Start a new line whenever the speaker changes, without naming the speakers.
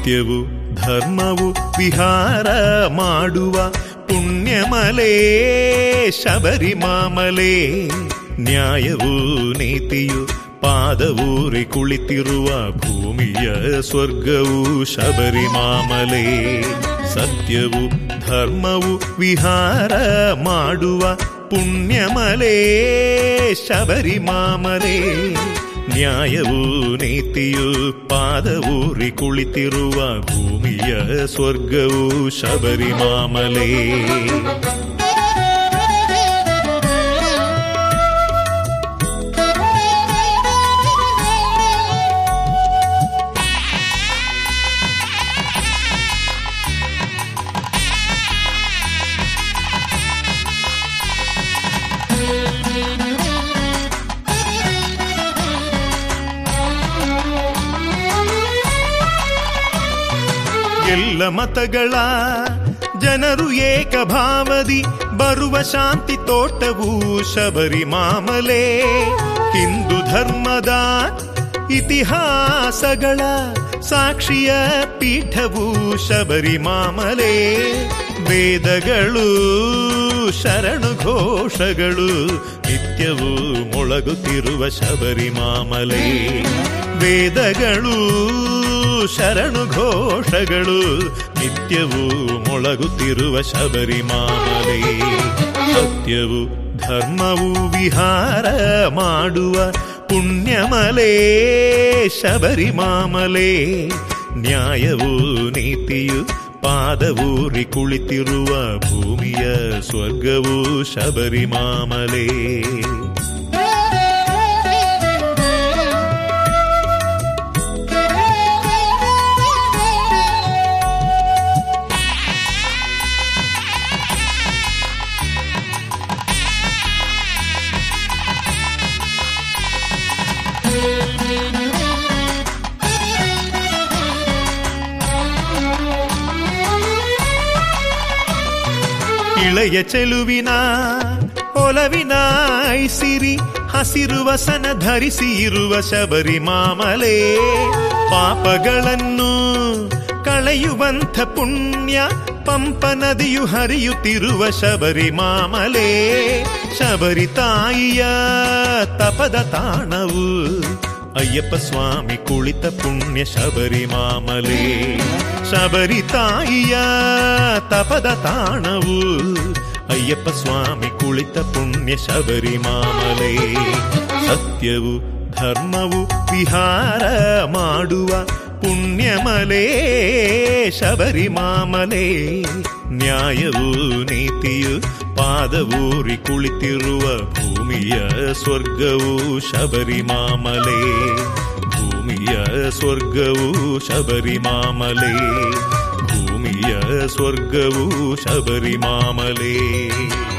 ಸತ್ಯವು ಧರ್ಮವು ವಿಹಾರ ಮಾಡುವ ಪುಣ್ಯಮಲೆ ಶಬರಿಮಾಮಲೆ ನ್ಯಾಯವೂ ನೀತಿಯು ಪಾದವೂರಿ ಕುಳಿತಿರುವ ಭೂಮಿಯ ಸ್ವರ್ಗವು ಶಬರಿಮಾಮಲೆ ಸತ್ಯವು ಧರ್ಮವು ವಿಹಾರ ಮಾಡುವ ಪುಣ್ಯಮಲೆ ಶಬರಿಮಾಮಲೆ ನ್ಯಾಯವೂ ನೀತಿಯು ಪಾದವೂರಿ ಕುಳಿತಿರುವ ಭೂಮಿಯ ಸ್ವರ್ಗವು ಶಬರಿಮಾಮಲೆ ಎಲ್ಲ ಮತಗಳ ಜನರು ಏಕಭಾವದಿ ಬರುವ ಶಾಂತಿ ತೋಟವು ಶಬರಿಮಾಮಲೆ ಹಿಂದೂ ಧರ್ಮದ ಇತಿಹಾಸಗಳ ಸಾಕ್ಷಿಯ ಪೀಠವು ಶಬರಿಮಾಮಲೆ ವೇದಗಳು ಶರಣು ಘೋಷಗಳು ನಿತ್ಯವೂ ಮೊಳಗುತ್ತಿರುವ ಶಬರಿಮಾಮಲೆ ವೇದಗಳು ಶರಣು ಘೋಷಗಳು ನಿತ್ಯವೂ ಮೊಳಗುತ್ತಿರುವ ಶಬರಿಮಾಮಲೆ ಸತ್ಯವು ಧರ್ಮವು ವಿಹಾರ ಮಾಡುವ ಪುಣ್ಯಮಲೆ ಶಬರಿಮಾಮಲೆ ನ್ಯಾಯವೂ ನೀತಿಯು ಪಾದವೂರಿ ಕುಳಿತಿರುವ ಭೂಮಿಯ ಸ್ವರ್ಗವು ಶಬರಿಮಾಮಲೆ ಇಳೆಯ ಚೆಲುವಿನ ಒಲವಿನ ಐಸಿರಿ ಹಸಿರು ವಸನ ಧರಿಸಿ ಇರುವ ಶಬರಿಮಾಮಲೆ ಪಾಪಗಳನ್ನು ಕಳೆಯುವಂಥ ಪುಣ್ಯ ಪಂಪ ನದಿಯು ಹರಿಯುತ್ತಿರುವ ಶಬರಿಮಾಮಲೆ ಶಬರಿ ತಾಯಿಯ ತಪದ ತಾಣವು ಅಯ್ಯಪ್ಪ ಸ್ವಾಮಿ ಕುಳಿತ ಪುಣ್ಯ ಶಬರಿಮಾಮಲೆ ಶಬರಿ ತಾಯಿಯ ತಪದ ತಾಣವು ಅಯ್ಯಪ್ಪ ಸ್ವಾಮಿ ಕುಳಿತ ಪುಣ್ಯ ಶಬರಿಮಾಮಲೆ ಸತ್ಯವು ಧರ್ಮವು ವಿಹಾರ ಮಾಡುವ ಪುಣ್ಯಮಲೆ ಶಬರಿಮಾಮಲೆ ನ್ಯಾಯವೂ ನೀತಿಯು ಪಾದವೂರಿ ಕುಳಿತಿರುವ ಭೂಮಿಯ ಸ್ವರ್ಗವು ಶಬರಿಮಾಮಲೆ ಭೂಮಿಯ ಸ್ವರ್ಗವು ಶಬರಿಮಾಮಲೆ ಭೂಮಿಯ ಸ್ವರ್ಗವು ಶಬರಿಮಾಮಲೆ